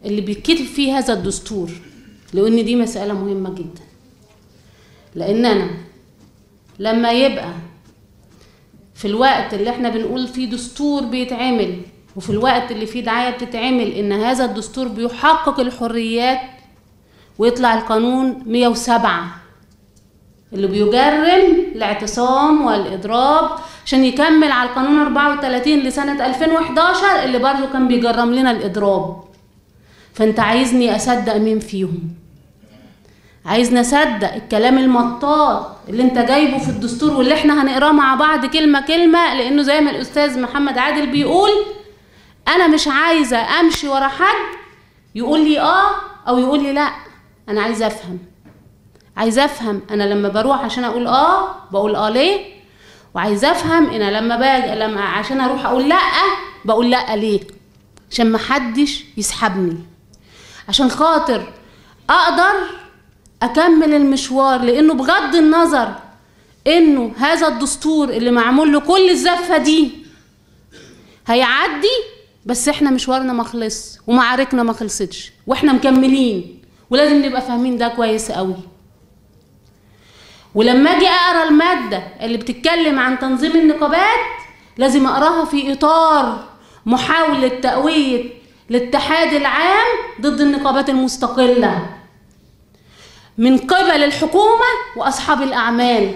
اللي بيتكتب فيه هذا الدستور لان دي مساله مهمه جدا لان انا لما يبقى في الوقت اللي احنا بنقول فيه دستور بيتعمل وفي الوقت اللي فيه دعايه بتتعمل ان هذا الدستور بيحقق الحريات ويطلع القانون 107 اللي بيجرم الاعتصام والاضراب عشان يكمل على القانون 34 لسنه 2011 اللي برضه كان بيجرم لنا الاضراب فانت عايزني اصدق مين فيهم عايزني اصدق الكلام المطاط اللي انت جايبه في الدستور واللي احنا هنقراه مع بعض كلمه كلمه لانه زي ما الاستاذ محمد عادل بيقول انا مش عايزه امشي ورا حد يقول لي اه او يقول لي لا انا عايزه افهم عايزه افهم انا لما بروح عشان اقول اه بقول اه ليه وعايزه افهم انا لما باجي لما عشان اروح اقول لا بقول لا ليه عشان محدش يسحبني عشان خاطر اقدر اكمل المشوار لانه بغض النظر انه هذا الدستور اللي معمول له كل الزفه دي هيعدي بس احنا مشوارنا ما خلص ومعاركنا ما خلصتش واحنا مكملين ولازم نبقى فاهمين ده كويس قوي ولما اجي اقرا الماده اللي بتتكلم عن تنظيم النقابات لازم اقراها في اطار محاوله تقويه الاتحاد العام ضد النقابات المستقله من قبل الحكومه واصحاب الاعمال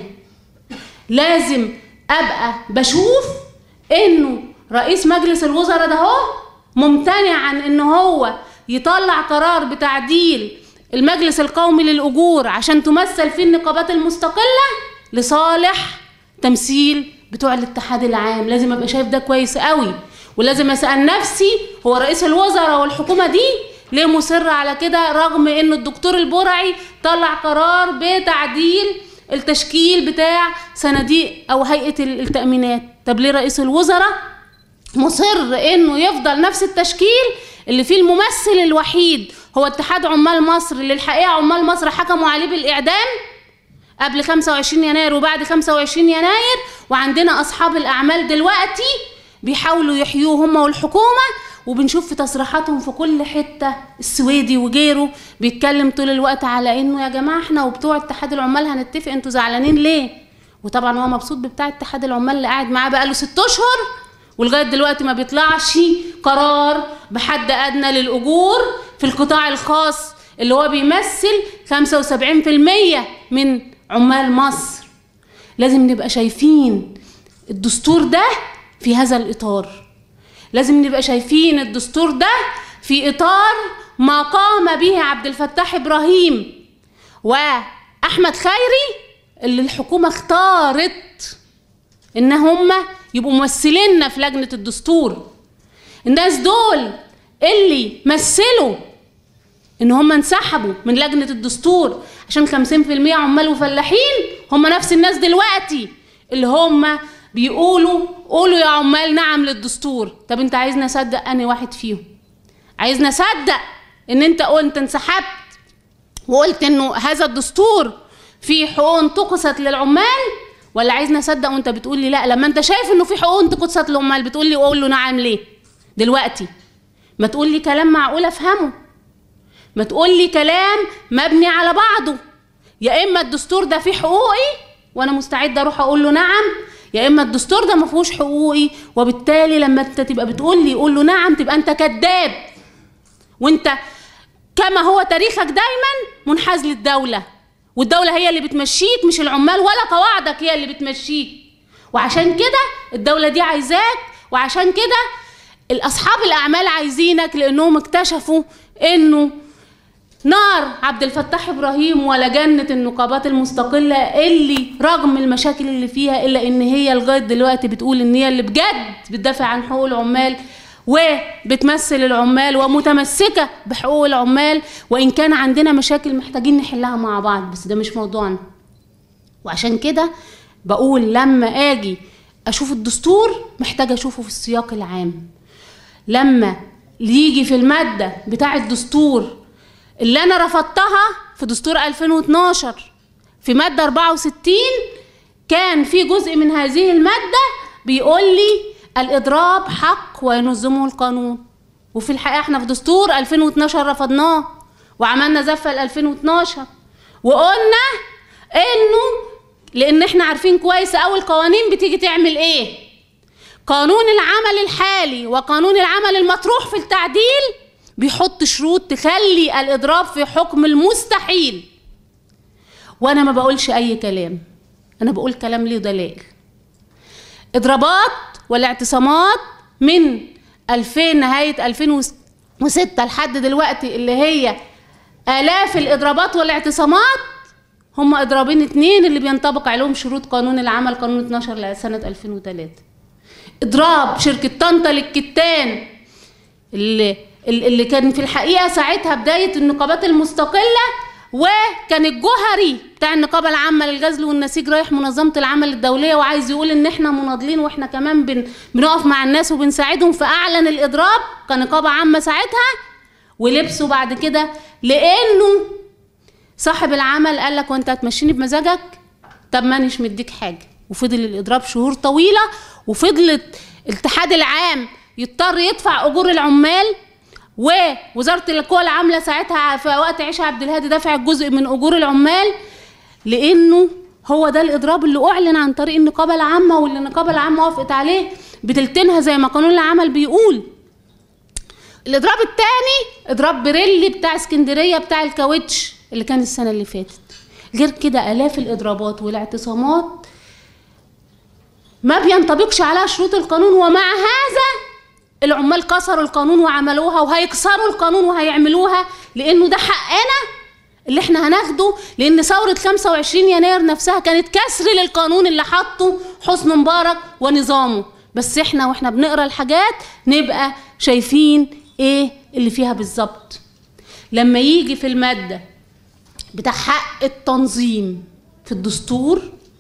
لازم ابقى بشوف انه رئيس مجلس الوزراء ده هو ممتنع عن ان هو يطلع قرار بتعديل المجلس القومي للاجور عشان تمثل فيه النقابات المستقله لصالح تمثيل بتوع الاتحاد العام لازم ابقى شايف ده كويس قوي ولازم اسال نفسي هو رئيس الوزراء والحكومه دي ليه مصر على كده رغم انه الدكتور البرعي طلع قرار بتعديل التشكيل بتاع صناديق او هيئه التامينات طب ليه رئيس الوزراء مصر انه يفضل نفس التشكيل اللي فيه الممثل الوحيد هو اتحاد عمال مصر اللي الحقيقه عمال مصر حكموا عليه بالاعدام قبل 25 يناير وبعد 25 يناير وعندنا اصحاب الاعمال دلوقتي بيحاولوا يحيوه هم والحكومه وبنشوف في تصريحاتهم في كل حته السويدي وغيره بيتكلم طول الوقت على انه يا جماعه احنا وبتوع اتحاد العمال هنتفق انتوا زعلانين ليه وطبعا هو مبسوط ببتاع اتحاد العمال اللي قاعد معاه بقاله ست اشهر ولغايه دلوقتي ما بيطلعش قرار بحد ادنى للاجور في القطاع الخاص اللي هو بيمثل 75% من عمال مصر لازم نبقى شايفين الدستور ده في هذا الاطار لازم نبقى شايفين الدستور ده في اطار ما قام به عبد الفتاح ابراهيم واحمد خيري اللي الحكومه اختارت ان هم يبقوا ممثليننا في لجنه الدستور الناس دول اللي مثلوا ان هم انسحبوا من لجنه الدستور عشان 50% عمال وفلاحين هم نفس الناس دلوقتي اللي هم بيقولوا قولوا يا عمال نعم للدستور طب انت عايزنا نصدق انهي واحد فيهم عايزنا نصدق ان انت قلت انسحبت وقلت انه هذا الدستور فيه حقوق انتقصت للعمال ولا عايزنا نصدق وانت بتقول لي لا لما انت شايف انه في حقوق انتقصت للعمال بتقول لي قول له نعم ليه دلوقتي ما تقول لي كلام معقول افهمه ما تقول لي كلام مبني على بعضه يا اما الدستور ده فيه حقوقي وانا مستعد اروح اقول له نعم يا اما الدستور ده ما فيهوش حقوقي وبالتالي لما انت تبقى بتقول لي قول له نعم تبقى انت كذاب وانت كما هو تاريخك دايما منحاز للدوله والدوله هي اللي بتمشيك مش العمال ولا قواعدك هي اللي بتمشيك وعشان كده الدوله دي عايزاك وعشان كده الاصحاب الاعمال عايزينك لانهم اكتشفوا انه نار عبد الفتاح ابراهيم ولا جنه النقابات المستقله اللي رغم المشاكل اللي فيها الا ان هي لغايه دلوقتي بتقول ان هي اللي بجد بتدافع عن حقوق العمال وبتمثل العمال ومتمسكه بحقوق العمال وان كان عندنا مشاكل محتاجين نحلها مع بعض بس ده مش موضوعنا وعشان كده بقول لما اجي اشوف الدستور محتاجه اشوفه في السياق العام لما يجي في الماده بتاع الدستور اللي انا رفضتها في دستور 2012 في ماده 64 كان في جزء من هذه الماده بيقول لي الاضراب حق وينظمه القانون وفي الحقيقه احنا في دستور 2012 رفضناه وعملنا زفه ل 2012 وقلنا انه لان احنا عارفين كويس قوي القوانين بتيجي تعمل ايه قانون العمل الحالي وقانون العمل المطروح في التعديل بيحط شروط تخلي الاضراب في حكم المستحيل وانا ما بقولش اي كلام انا بقول كلام ليه دلائل اضرابات والاعتصامات من 2000 نهايه 2006 لحد دلوقتي اللي هي الاف الاضرابات والاعتصامات هم اضرابين اتنين اللي بينطبق عليهم شروط قانون العمل قانون 12 لسنه 2003 اضراب شركه طنطا للكتان اللي اللي كان في الحقيقه ساعتها بدايه النقابات المستقله وكان الجوهري بتاع النقابه العامه للغزل والنسيج رايح منظمه العمل الدوليه وعايز يقول ان احنا مناضلين واحنا كمان بن بنقف مع الناس وبنساعدهم فاعلن الاضراب كنقابه عامه ساعتها ولبسوا بعد كده لانه صاحب العمل قال لك وانت هتمشيني بمزاجك طب مانيش مديك حاجه وفضل الاضراب شهور طويله وفضلت الاتحاد العام يضطر يدفع اجور العمال ووزاره القوى العامله ساعتها في وقت عيشه عبد الهادي دفعت جزء من اجور العمال لانه هو ده الاضراب اللي اعلن عن طريق النقابه العامه واللي النقابه العامه وافقت عليه بتلتينها زي ما قانون العمل بيقول الاضراب الثاني اضراب بريلي بتاع اسكندريه بتاع الكاوتش اللي كان السنه اللي فاتت غير كده الاف الاضرابات والاعتصامات ما بينطبقش عليها شروط القانون ومع هذا العمال كسروا القانون وعملوها وهيكسروا القانون وهيعملوها لانه ده حقنا اللي احنا هناخده لان ثوره 25 يناير نفسها كانت كسر للقانون اللي حطه حسن مبارك ونظامه بس احنا واحنا بنقرا الحاجات نبقى شايفين ايه اللي فيها بالظبط لما يجي في الماده بتاع حق التنظيم في الدستور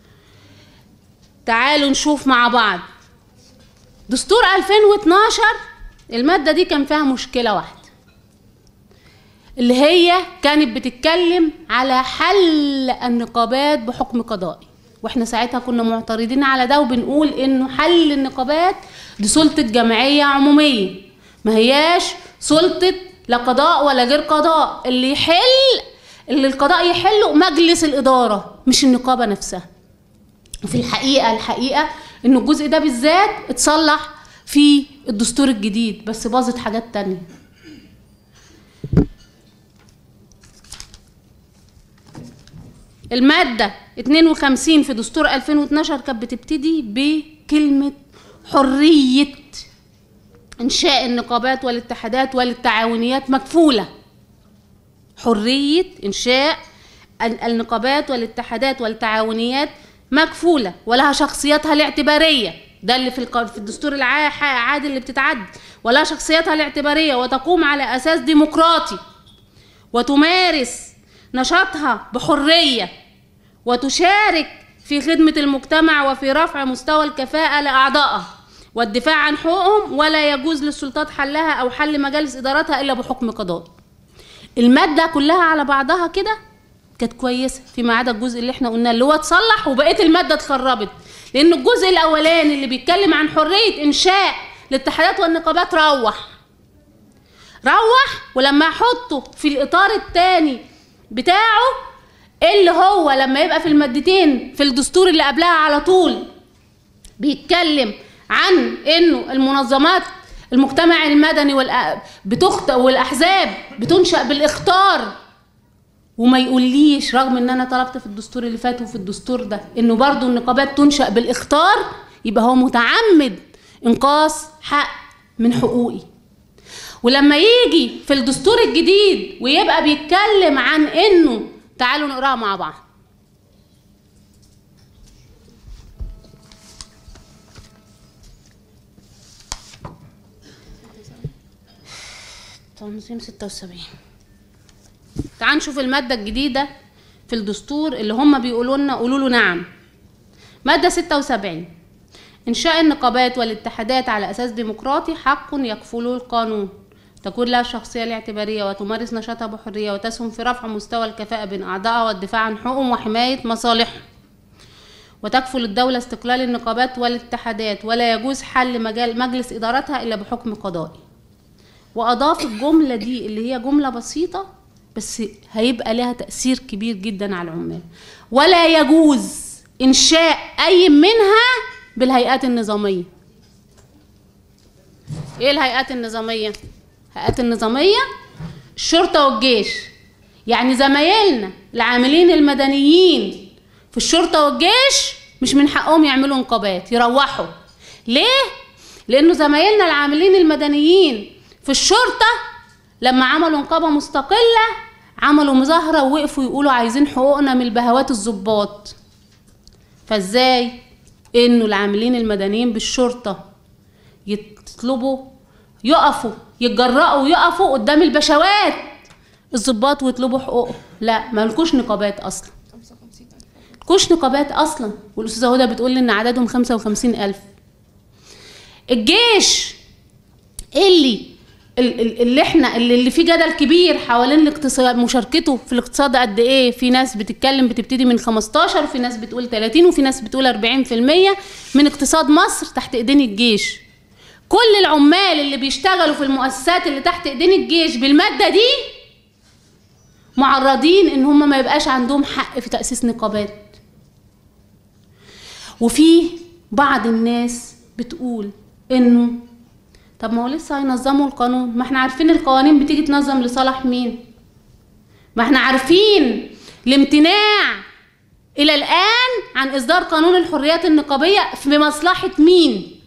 تعالوا نشوف مع بعض دستور 2012 المادة دي كان فيها مشكلة واحدة اللي هي كانت بتتكلم على حل النقابات بحكم قضائي واحنا ساعتها كنا معترضين على ده وبنقول انه حل النقابات دي سلطة جمعية عمومية ما هياش سلطة لا قضاء ولا غير قضاء اللي يحل اللي القضاء يحله مجلس الإدارة مش النقابة نفسها وفي الحقيقة الحقيقة إن الجزء ده بالذات اتصلح في الدستور الجديد بس باظت حاجات تانية المادة 52 في دستور 2012 كانت بتبتدي بكلمة حرية إنشاء النقابات والاتحادات والتعاونيات مكفولة حرية إنشاء النقابات والاتحادات والتعاونيات مكفولة ولها شخصيتها الاعتبارية ده اللي في في الدستور العادي اللي بتتعد ولها شخصيتها الاعتبارية وتقوم على أساس ديمقراطي وتمارس نشاطها بحرية وتشارك في خدمة المجتمع وفي رفع مستوى الكفاءة لأعضائها والدفاع عن حقوقهم ولا يجوز للسلطات حلها أو حل مجالس إدارتها إلا بحكم قضائي المادة كلها على بعضها كده كانت كويسة فيما عدا الجزء اللي احنا قلناه اللي هو اتصلح وبقية المادة اتخربت لأن الجزء الأولاني اللي بيتكلم عن حرية إنشاء الاتحادات والنقابات روح روح ولما احطه في الإطار الثاني بتاعه اللي هو لما يبقى في المادتين في الدستور اللي قبلها على طول بيتكلم عن انه المنظمات المجتمع المدني بتخت والاحزاب بتنشا بالاختار وما يقوليش رغم ان انا طلبت في الدستور اللي فات وفي الدستور ده انه برضو النقابات تنشا بالاختار يبقى هو متعمد انقاص حق من حقوقي ولما يجي في الدستور الجديد ويبقى بيتكلم عن انه تعالوا نقراها مع بعض تنظيم 76 تعال نشوف المادة الجديدة في الدستور اللي هم بيقولوا لنا قولوا له نعم مادة 76 إنشاء النقابات والاتحادات على أساس ديمقراطي حق يكفله القانون تكون لها الشخصية الاعتبارية وتمارس نشاطها بحرية وتسهم في رفع مستوى الكفاءة بين أعضائها والدفاع عن حقوقهم وحماية مصالحهم وتكفل الدولة استقلال النقابات والاتحادات ولا يجوز حل مجال مجلس إدارتها إلا بحكم قضائي واضاف الجمله دي اللي هي جمله بسيطه بس هيبقى لها تاثير كبير جدا على العمال ولا يجوز انشاء اي منها بالهيئات النظاميه ايه الهيئات النظاميه الهيئات النظاميه الشرطه والجيش يعني زمايلنا العاملين المدنيين في الشرطه والجيش مش من حقهم يعملوا نقابات يروحوا ليه لانه زمايلنا العاملين المدنيين في الشرطه لما عملوا نقابه مستقله عملوا مظاهره ووقفوا يقولوا عايزين حقوقنا من البهوات الضباط فازاي انه العاملين المدنيين بالشرطه يطلبوا يقفوا يتجرأوا ويقفوا قدام البشوات الضباط ويطلبوا حقوقهم لا مالكوش نقابات اصلا مالكوش نقابات اصلا والاستاذه هدى بتقول لي ان عددهم 55000 الجيش اللي ال- ال- اللي احنا اللي اللي فيه جدل كبير حوالين الاقتصاد مشاركته في الاقتصاد قد ايه في ناس بتتكلم بتبتدي من 15 وفي ناس بتقول 30 وفي ناس بتقول 40% من اقتصاد مصر تحت ايدين الجيش كل العمال اللي بيشتغلوا في المؤسسات اللي تحت ايدين الجيش بالماده دي معرضين ان هم ما يبقاش عندهم حق في تاسيس نقابات وفي بعض الناس بتقول انه طب ما هو لسه هينظموا القانون ما احنا عارفين القوانين بتيجي تنظم لصالح مين ما احنا عارفين الامتناع الى الان عن اصدار قانون الحريات النقابيه في مصلحه مين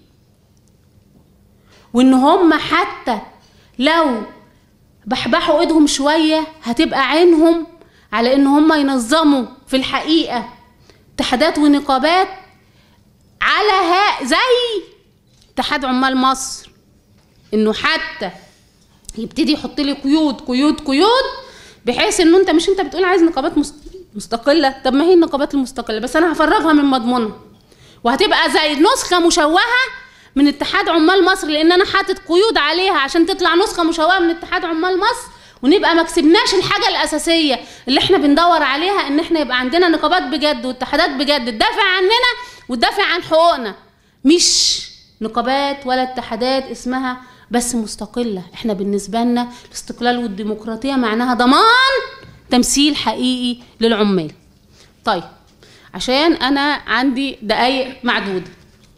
وان هم حتى لو بحبحوا ايدهم شويه هتبقى عينهم على ان هم ينظموا في الحقيقه اتحادات ونقابات على ها زي اتحاد عمال مصر انه حتى يبتدي يحط لي قيود قيود قيود بحيث انه انت مش انت بتقول عايز نقابات مست- مستقله طب ما هي النقابات المستقله بس انا هفرغها من مضمونها وهتبقى زي نسخه مشوهه من اتحاد عمال مصر لان انا حاطط قيود عليها عشان تطلع نسخه مشوهه من اتحاد عمال مصر ونبقى ما كسبناش الحاجه الاساسيه اللي احنا بندور عليها ان احنا يبقى عندنا نقابات بجد واتحادات بجد تدافع عننا وتدافع عن حقوقنا مش نقابات ولا اتحادات اسمها بس مستقله احنا بالنسبه لنا الاستقلال والديمقراطيه معناها ضمان تمثيل حقيقي للعمال طيب عشان انا عندي دقايق معدوده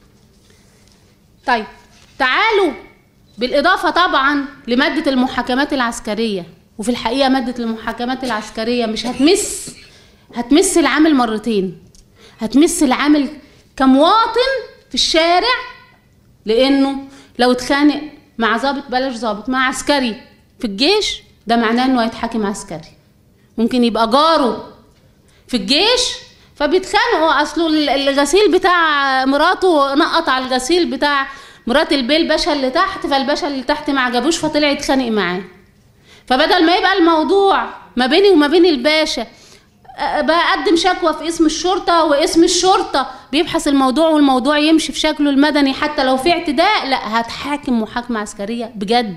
طيب تعالوا بالإضافة طبعا لمادة المحاكمات العسكرية وفي الحقيقة مادة المحاكمات العسكرية مش هتمس هتمس العامل مرتين هتمس العامل كمواطن في الشارع لأنه لو اتخانق مع ضابط بلاش ضابط مع عسكري في الجيش ده معناه انه هيتحاكم عسكري ممكن يبقى جاره في الجيش فبيتخانقوا اصله ال- الغسيل بتاع مراته نقط على الغسيل بتاع مرات البيه الباشا اللي تحت فالباشا اللي تحت ما عجبوش فطلع يتخانق معاه فبدل ما يبقى الموضوع ما بيني وما بين الباشا أ- بقدم شكوى في اسم الشرطة واسم الشرطة بيبحث الموضوع والموضوع يمشي في شكله المدني حتى لو في اعتداء لا هتحاكم محاكمة عسكرية بجد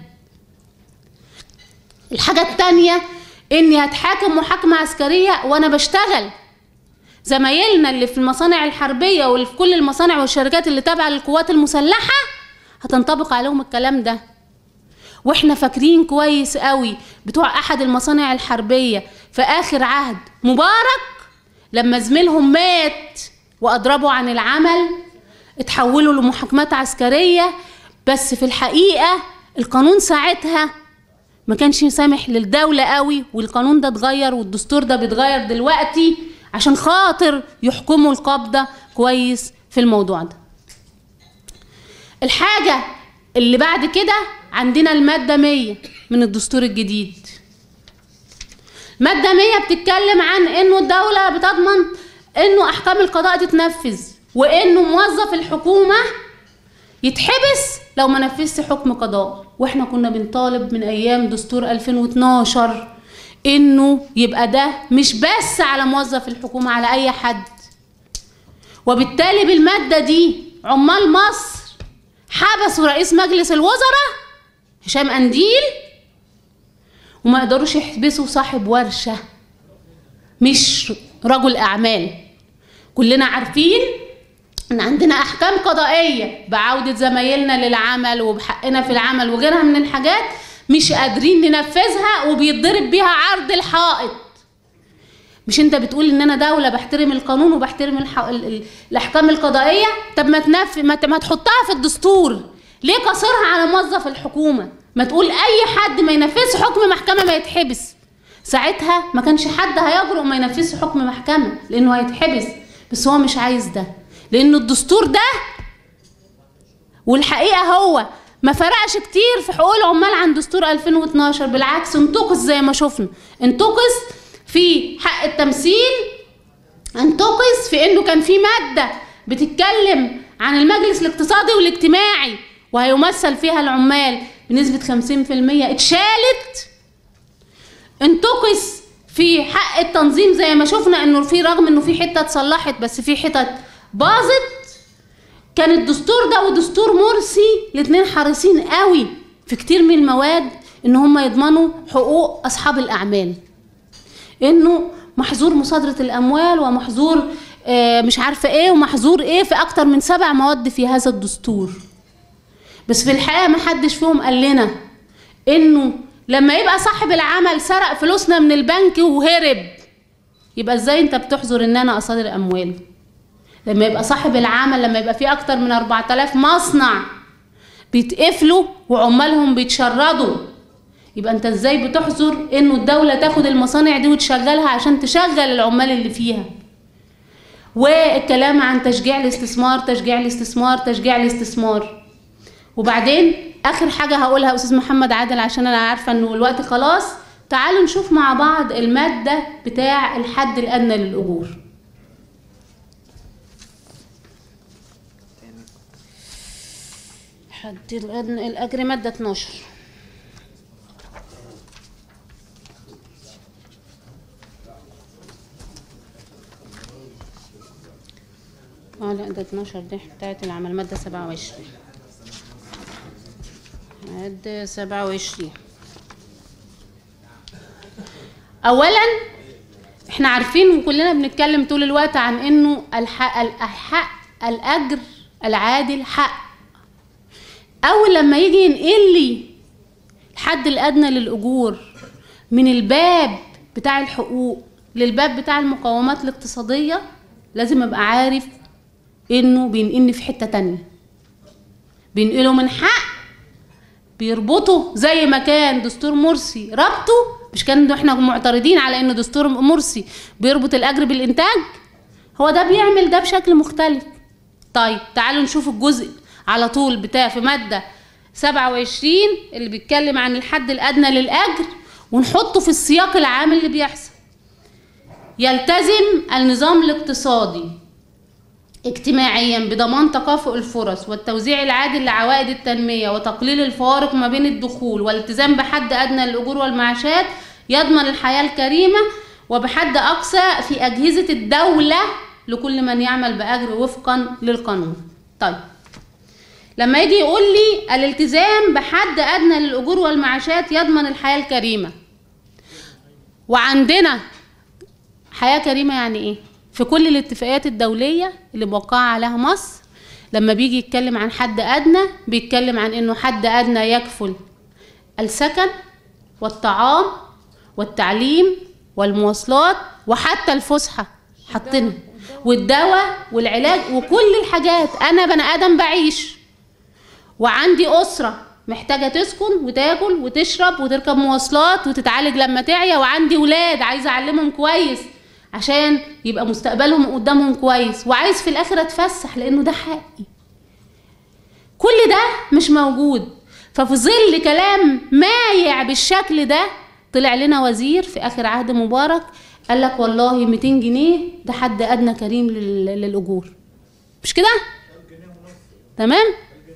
الحاجة التانية اني هتحاكم محاكمة عسكرية وانا بشتغل زمايلنا اللي في المصانع الحربية واللي في كل المصانع والشركات اللي تابعة للقوات المسلحة هتنطبق عليهم الكلام ده واحنا فاكرين كويس قوي بتوع احد المصانع الحربية في اخر عهد مبارك لما زميلهم مات واضربوا عن العمل اتحولوا لمحاكمات عسكرية بس في الحقيقة القانون ساعتها ما كانش سامح للدولة قوي والقانون ده اتغير والدستور ده بيتغير دلوقتي عشان خاطر يحكموا القبضة كويس في الموضوع ده الحاجة اللي بعد كده عندنا المادة 100 من الدستور الجديد مادة 100 بتتكلم عن انه الدولة بتضمن انه احكام القضاء تتنفذ وانه موظف الحكومة يتحبس لو ما نفذش حكم قضاء واحنا كنا بنطالب من ايام دستور 2012 انه يبقى ده مش بس على موظف الحكومة على اي حد وبالتالي بالمادة دي عمال مصر حبسوا رئيس مجلس الوزراء هشام قنديل وما يقدروش يحبسوا صاحب ورشة مش رجل أعمال كلنا عارفين ان عندنا احكام قضائيه بعوده زمايلنا للعمل وبحقنا في العمل وغيرها من الحاجات مش قادرين ننفذها وبيتضرب بيها عرض الحائط مش انت بتقول ان انا دوله بحترم القانون وبحترم الح... ال... ال... الاحكام القضائيه طب ما تنف... ما, ت... ما تحطها في الدستور ليه قصرها على موظف الحكومه ما تقول اي حد ما ينفذش حكم محكمه ما يتحبس ساعتها ما كانش حد هيجرؤ ما ينفذش حكم محكمه لانه هيتحبس بس هو مش عايز ده لان الدستور ده والحقيقه هو ما فرقش كتير في حقوق العمال عن دستور 2012 بالعكس انتقص زي ما شفنا انتقص في حق التمثيل انتقص في انه كان في ماده بتتكلم عن المجلس الاقتصادي والاجتماعي وهيمثل فيها العمال بنسبه 50% اتشالت انتقص في حق التنظيم زي ما شفنا انه في رغم انه في حته اتصلحت بس في حتت باظت كان الدستور ده ودستور مرسي الاثنين حريصين قوي في كتير من المواد ان هم يضمنوا حقوق اصحاب الاعمال انه محظور مصادره الاموال ومحظور آه مش عارفه ايه ومحظور ايه في اكتر من سبع مواد في هذا الدستور بس في الحقيقه ما حدش فيهم قال لنا انه لما يبقى صاحب العمل سرق فلوسنا من البنك وهرب يبقى ازاي انت بتحظر ان انا اصادر اموال لما يبقى صاحب العمل لما يبقى في اكتر من 4000 مصنع بيتقفلوا وعمالهم بيتشردوا يبقى انت ازاي بتحظر انه الدولة تاخد المصانع دي وتشغلها عشان تشغل العمال اللي فيها والكلام عن تشجيع الاستثمار تشجيع الاستثمار تشجيع الاستثمار وبعدين اخر حاجة هقولها استاذ محمد عادل عشان انا عارفة انه الوقت خلاص تعالوا نشوف مع بعض المادة بتاع الحد الادنى للاجور حد الادنى الاجر مادة 12 اه لا ده 12 دي بتاعت العمل مادة 27 مادة 27 اولا احنا عارفين وكلنا بنتكلم طول الوقت عن انه الحق الحق الاجر العادل حق اول لما يجي ينقل لي الحد الادنى للاجور من الباب بتاع الحقوق للباب بتاع المقومات الاقتصاديه لازم ابقى عارف انه بينقلني في حته تانية بينقله من حق بيربطه زي ما كان دستور مرسي ربطه مش كان احنا معترضين على ان دستور مرسي بيربط الاجر بالانتاج هو ده بيعمل ده بشكل مختلف طيب تعالوا نشوف الجزء على طول بتاع في مادة 27 اللي بيتكلم عن الحد الأدنى للأجر ونحطه في السياق العام اللي بيحصل يلتزم النظام الاقتصادي اجتماعيا بضمان تكافؤ الفرص والتوزيع العادل لعوائد التنمية وتقليل الفوارق ما بين الدخول والالتزام بحد أدنى للأجور والمعاشات يضمن الحياة الكريمة وبحد أقصى في أجهزة الدولة لكل من يعمل بأجر وفقا للقانون طيب لما يجي يقول لي الالتزام بحد ادنى للاجور والمعاشات يضمن الحياه الكريمه وعندنا حياه كريمه يعني ايه في كل الاتفاقيات الدوليه اللي موقعه عليها مصر لما بيجي يتكلم عن حد ادنى بيتكلم عن انه حد ادنى يكفل السكن والطعام والتعليم والمواصلات وحتى الفسحه حاطينها والدواء والعلاج وكل الحاجات انا بني ادم بعيش وعندي أسرة محتاجة تسكن وتاكل وتشرب وتركب مواصلات وتتعالج لما تعيا وعندي ولاد عايزة أعلمهم كويس عشان يبقى مستقبلهم قدامهم كويس وعايز في الآخر أتفسح لأنه ده حقي كل ده مش موجود ففي ظل كلام مايع بالشكل ده طلع لنا وزير في آخر عهد مبارك قال لك والله 200 جنيه ده حد أدنى كريم للأجور مش كده؟ تمام؟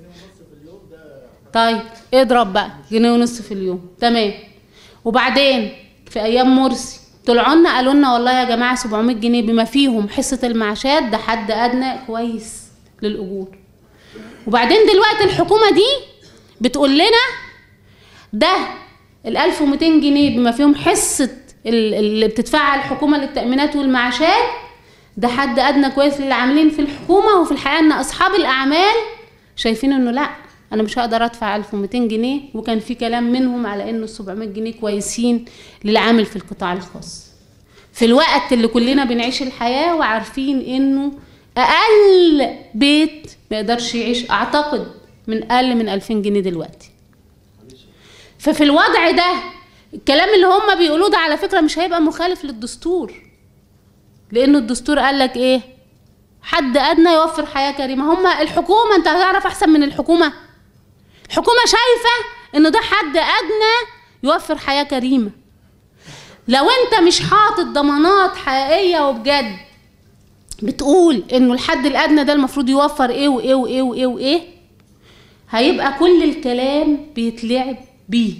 طيب اضرب بقى جنيه ونص في اليوم تمام وبعدين في ايام مرسي طلعوا لنا قالوا لنا والله يا جماعه 700 جنيه بما فيهم حصه المعاشات ده حد ادنى كويس للاجور وبعدين دلوقتي الحكومه دي بتقول لنا ده ال 1200 جنيه بما فيهم حصه اللي بتدفعها الحكومه للتامينات والمعاشات ده حد ادنى كويس للي عاملين في الحكومه وفي الحقيقه ان اصحاب الاعمال شايفين انه لا انا مش هقدر ادفع 1200 جنيه وكان في كلام منهم على انه ال 700 جنيه كويسين للعامل في القطاع الخاص في الوقت اللي كلنا بنعيش الحياه وعارفين انه اقل بيت ما يقدرش يعيش اعتقد من اقل من 2000 جنيه دلوقتي ففي الوضع ده الكلام اللي هم بيقولوه ده على فكره مش هيبقى مخالف للدستور لانه الدستور قال لك ايه حد ادنى يوفر حياه كريمه هم الحكومه انت هتعرف احسن من الحكومه الحكومه شايفه انه ده حد ادنى يوفر حياه كريمه لو انت مش حاطط ضمانات حقيقيه وبجد بتقول انه الحد الادنى ده المفروض يوفر ايه وايه وايه وايه وايه هيبقى كل الكلام بيتلعب بيه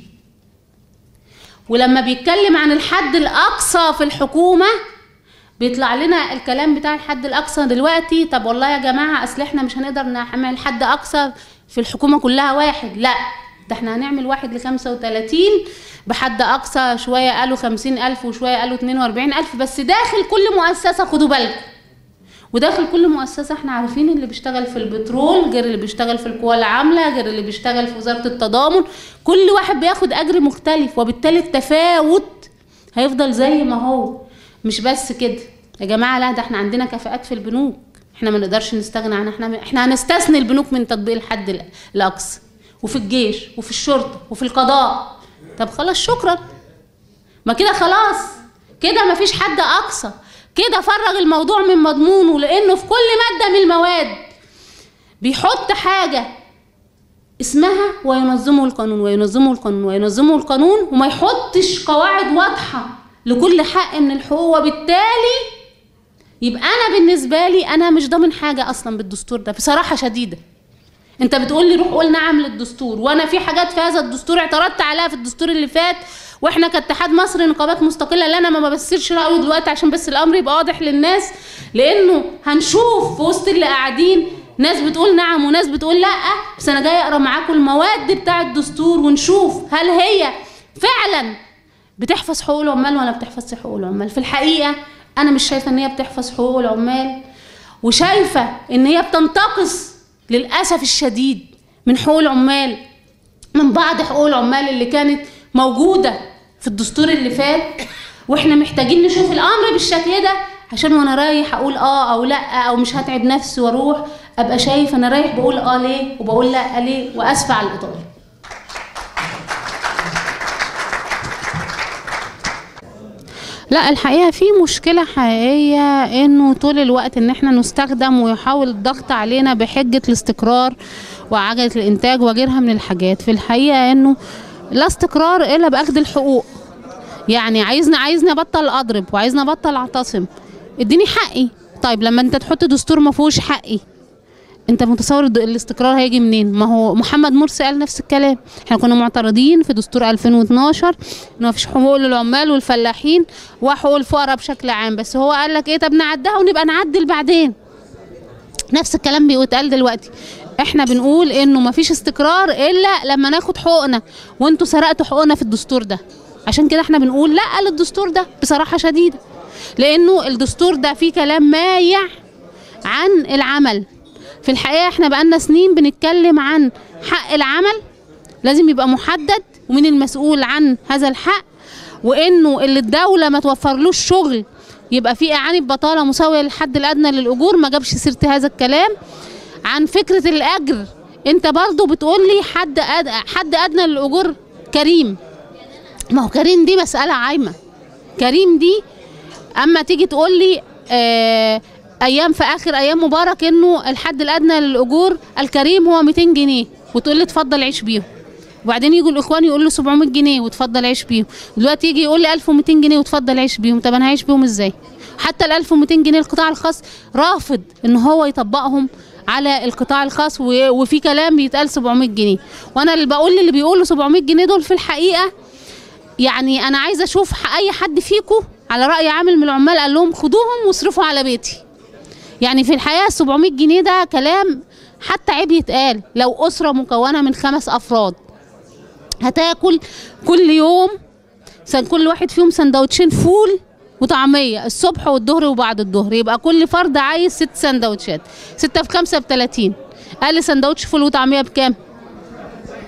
ولما بيتكلم عن الحد الاقصى في الحكومه بيطلع لنا الكلام بتاع الحد الاقصى دلوقتي طب والله يا جماعه اصل احنا مش هنقدر نعمل حد اقصى في الحكومه كلها واحد لا ده احنا هنعمل واحد ل 35 بحد اقصى شويه قالوا 50000 وشويه قالوا 42000 بس داخل كل مؤسسه خدوا بالكم وداخل كل مؤسسه احنا عارفين اللي بيشتغل في البترول غير اللي بيشتغل في القوى العامله غير اللي بيشتغل في وزاره التضامن كل واحد بياخد اجر مختلف وبالتالي التفاوت هيفضل زي ما هو مش بس كده يا جماعه لا ده احنا عندنا كفاءات في البنوك احنا ما نقدرش نستغنى عن احنا احنا هنستثني البنوك من تطبيق الحد ال- الاقصى وفي الجيش وفي الشرطه وفي القضاء طب خلاص شكرا ما كده خلاص كده مفيش حد اقصى كده فرغ الموضوع من مضمونه لانه في كل ماده من المواد بيحط حاجه اسمها وينظمه القانون وينظمه القانون وينظمه القانون وما يحطش قواعد واضحه لكل حق من الحقوق وبالتالي يبقى انا بالنسبه لي انا مش ضامن حاجه اصلا بالدستور ده بصراحه شديده انت بتقول لي روح قول نعم للدستور وانا في حاجات في هذا الدستور اعترضت عليها في الدستور اللي فات واحنا كاتحاد مصر نقابات مستقله اللي انا ما ببصرش رايه دلوقتي عشان بس الامر يبقى واضح للناس لانه هنشوف في وسط اللي قاعدين ناس بتقول نعم وناس بتقول لا بس انا جاي اقرا معاكم المواد بتاع الدستور ونشوف هل هي فعلا بتحفظ حقوق العمال ولا بتحفظش حقوق العمال في الحقيقه انا مش شايفه ان هي بتحفظ حقوق العمال وشايفه ان هي بتنتقص للاسف الشديد من حقوق العمال من بعض حقوق العمال اللي كانت موجوده في الدستور اللي فات واحنا محتاجين نشوف الامر بالشكل ده عشان وانا رايح اقول اه او لا او مش هتعب نفسي واروح ابقى شايف انا رايح بقول اه ليه وبقول لا ليه واسفه على الاطاله لا الحقيقه في مشكله حقيقيه انه طول الوقت ان احنا نستخدم ويحاول الضغط علينا بحجه الاستقرار وعجله الانتاج وغيرها من الحاجات في الحقيقه انه لا استقرار الا باخذ الحقوق يعني عايزني عايزني ابطل اضرب وعايزني ابطل اعتصم اديني حقي طيب لما انت تحط دستور ما فيهوش حقي انت متصور الد- الاستقرار هيجي منين ما هو محمد مرسي قال نفس الكلام احنا كنا معترضين في دستور 2012 ان مفيش حقوق للعمال والفلاحين وحقوق الفقراء بشكل عام بس هو قال لك ايه طب نعدها ونبقى نعدل بعدين نفس الكلام بيتقال دلوقتي احنا بنقول انه مفيش استقرار الا لما ناخد حقوقنا وانتوا سرقتوا حقوقنا في الدستور ده عشان كده احنا بنقول لا للدستور ده بصراحه شديده لانه الدستور ده فيه كلام مايع عن العمل في الحقيقه احنا بقالنا سنين بنتكلم عن حق العمل لازم يبقى محدد ومين المسؤول عن هذا الحق وانه اللي الدوله ما توفرلوش شغل يبقى في اعانه بطاله مساويه للحد الادنى للاجور ما جابش سيره هذا الكلام عن فكره الاجر انت برضو بتقول لي حد أد... حد ادنى للاجور كريم ما هو كريم دي مساله عايمه كريم دي اما تيجي تقول لي آه ايام في اخر ايام مبارك انه الحد الادنى للاجور الكريم هو 200 جنيه وتقول لي اتفضل عيش بيهم وبعدين يجوا الاخوان يقول له 700 جنيه وتفضل عيش بيهم دلوقتي يجي يقول لي 1200 جنيه وتفضل عيش بيهم طب انا هعيش بيهم ازاي حتى ال 1200 جنيه القطاع الخاص رافض ان هو يطبقهم على القطاع الخاص و- وفي كلام بيتقال 700 جنيه وانا اللي بقول اللي بيقولوا 700 جنيه دول في الحقيقه يعني انا عايزه اشوف ح- اي حد فيكم على راي عامل من العمال قال لهم خدوهم واصرفوا على بيتي يعني في الحقيقه 700 جنيه ده كلام حتى عيب يتقال لو اسره مكونه من خمس افراد هتاكل كل يوم سن كل واحد فيهم سندوتشين فول وطعمية الصبح والظهر وبعد الظهر يبقى كل فرد عايز ست سندوتشات ستة في خمسة بتلاتين أقل سندوتش فول وطعمية بكام؟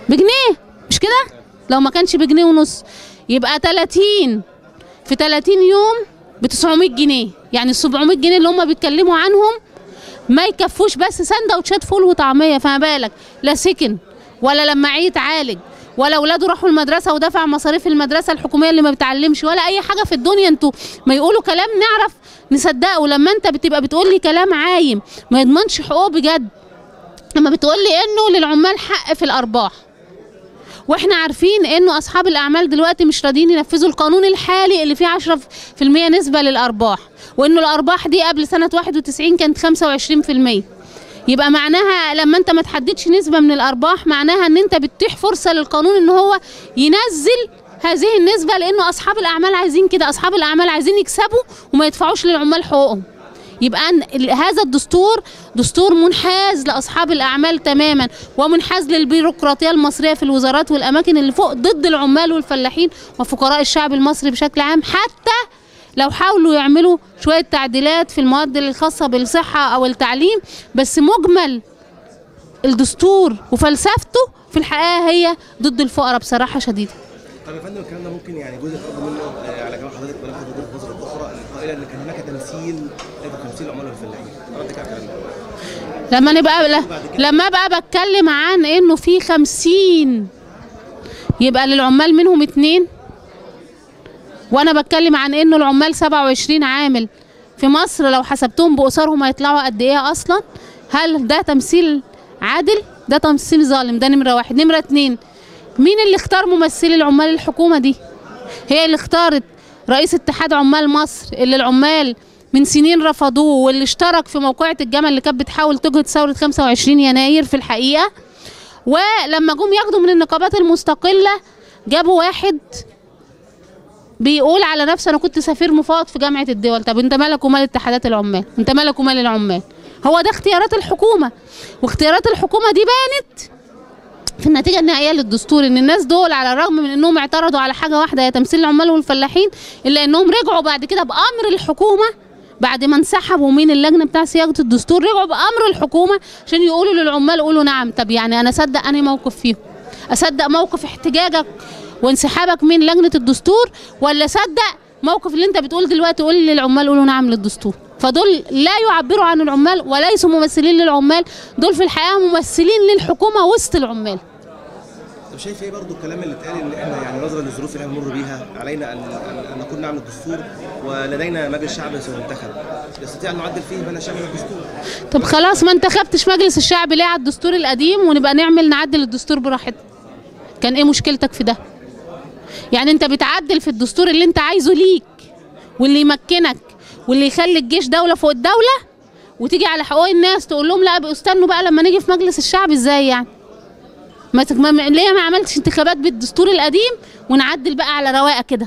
بجنيه مش كده لو ما كانش بجنيه ونص يبقى 30 في 30 يوم ب 900 جنيه يعني ال 700 جنيه اللي هم بيتكلموا عنهم ما يكفوش بس سندوتشات فول وطعميه فما بالك لا سكن ولا لما عيه يتعالج ولا اولاده راحوا المدرسه ودفع مصاريف المدرسه الحكوميه اللي ما بتعلمش ولا اي حاجه في الدنيا انتوا ما يقولوا كلام نعرف نصدقه لما انت بتبقى بتقول لي كلام عايم ما يضمنش حقوق بجد لما بتقول لي انه للعمال حق في الارباح واحنا عارفين انه اصحاب الاعمال دلوقتي مش راضيين ينفذوا القانون الحالي اللي فيه 10% نسبه للارباح وانه الارباح دي قبل سنه 91 كانت 25% يبقى معناها لما انت ما تحددش نسبه من الارباح معناها ان انت بتتيح فرصه للقانون ان هو ينزل هذه النسبه لانه اصحاب الاعمال عايزين كده اصحاب الاعمال عايزين يكسبوا وما يدفعوش للعمال حقوقهم يبقى أن ال- هذا الدستور دستور منحاز لاصحاب الاعمال تماما ومنحاز للبيروقراطيه المصريه في الوزارات والاماكن اللي فوق ضد العمال والفلاحين وفقراء الشعب المصري بشكل عام حتى لو حاولوا يعملوا شويه تعديلات في المواد الخاصه بالصحه او التعليم بس مجمل الدستور وفلسفته في الحقيقه هي ضد الفقراء بصراحه شديده طب يا فندم الكلام ده ممكن يعني جزء برضه منه آه، على كلام حضرتك بناخد وجهه النظر الاخرى القائله ان كان هناك تمثيل لكن تمثيل العمال والفلاحين ردك على الكلام ده لما نبقى ل- لما ابقى بتكلم عن انه في خمسين يبقى للعمال منهم اتنين وانا بتكلم عن انه العمال 27 عامل في مصر لو حسبتهم باسرهم هيطلعوا قد ايه اصلا هل ده تمثيل عادل ده تمثيل ظالم ده نمره واحد نمره اتنين مين اللي اختار ممثلي العمال الحكومه دي هي اللي اختارت رئيس اتحاد عمال مصر اللي العمال من سنين رفضوه واللي اشترك في موقعة الجمل اللي كانت بتحاول تجهد ثورة 25 يناير في الحقيقة ولما جم ياخدوا من النقابات المستقلة جابوا واحد بيقول على نفسه انا كنت سفير مفاوض في جامعه الدول طب انت مالك ومال اتحادات العمال انت مالك ومال العمال هو ده اختيارات الحكومه واختيارات الحكومه دي بانت في النتيجه النهائيه للدستور ان الناس دول على الرغم من انهم اعترضوا على حاجه واحده هي تمثيل العمال والفلاحين الا انهم رجعوا بعد كده بامر الحكومه بعد ما انسحبوا من اللجنه بتاع صياغه الدستور رجعوا بامر الحكومه عشان يقولوا للعمال قولوا نعم طب يعني انا اصدق انهي موقف فيهم اصدق موقف احتجاجك وانسحابك من لجنه الدستور ولا اصدق موقف اللي انت بتقول دلوقتي قول للعمال قولوا نعم للدستور فدول لا يعبروا عن العمال وليسوا ممثلين للعمال دول في الحقيقه ممثلين للحكومه وسط العمال طب شايف ايه برضه الكلام اللي اتقال ان احنا يعني نظرا للظروف اللي احنا بنمر بيها علينا ان ان, أن نكون نعمل الدستور ولدينا مجلس شعب سينتخب يستطيع ان نعدل فيه ما لا شأن الدستور طب خلاص ما انتخبتش مجلس الشعب ليه على الدستور القديم ونبقى نعمل نعدل الدستور براحتنا كان ايه مشكلتك في ده يعني انت بتعدل في الدستور اللي انت عايزه ليك واللي يمكنك واللي يخلي الجيش دولة فوق الدولة وتيجي على حقوق الناس تقول لهم لا بقى استنوا بقى لما نيجي في مجلس الشعب ازاي يعني ما تك... ما... ليه ما عملتش انتخابات بالدستور القديم ونعدل بقى على رواقه كده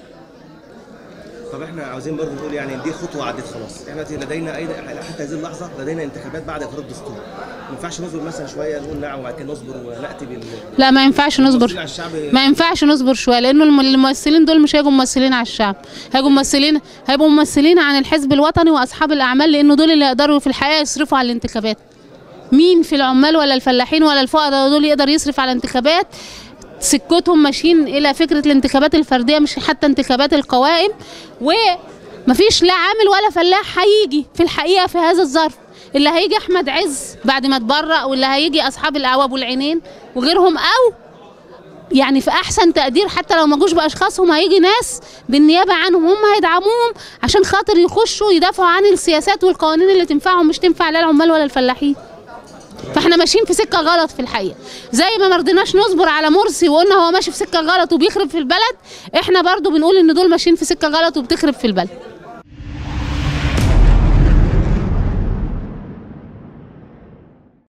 طب احنا عاوزين برضه نقول يعني دي خطوه عدت خلاص احنا دلوقتي لدينا ايضا حتى هذه اللحظه لدينا انتخابات بعد اقرار الدستور ما ينفعش نصبر مثلا شويه نقول نعم وبعد كده نصبر وناتي بال لا ما ينفعش الممثلين نصبر على الشعب ما ينفعش نصبر شويه لانه الم- الممثلين دول مش هيبقوا ممثلين على الشعب هيبقوا ممثلين هيبقوا ممثلين عن الحزب الوطني واصحاب الاعمال لانه دول اللي يقدروا في الحقيقه يصرفوا على الانتخابات مين في العمال ولا الفلاحين ولا الفقراء دول يقدر يصرف على انتخابات سكتهم ماشيين الى فكره الانتخابات الفرديه مش حتى انتخابات القوائم ومفيش لا عامل ولا فلاح هيجي في الحقيقه في هذا الظرف اللي هيجي احمد عز بعد ما اتبرأ واللي هيجي اصحاب الاعواب والعينين وغيرهم او يعني في احسن تقدير حتى لو ما جوش باشخاصهم هيجي ناس بالنيابه عنهم هم هيدعموهم عشان خاطر يخشوا يدافعوا عن السياسات والقوانين اللي تنفعهم مش تنفع لا العمال ولا الفلاحين فاحنا ماشيين في سكه غلط في الحقيقه زي ما مرضناش نصبر على مرسي وقلنا هو ماشي في سكه غلط وبيخرب في البلد احنا برضو بنقول ان دول ماشيين في سكه غلط وبتخرب في البلد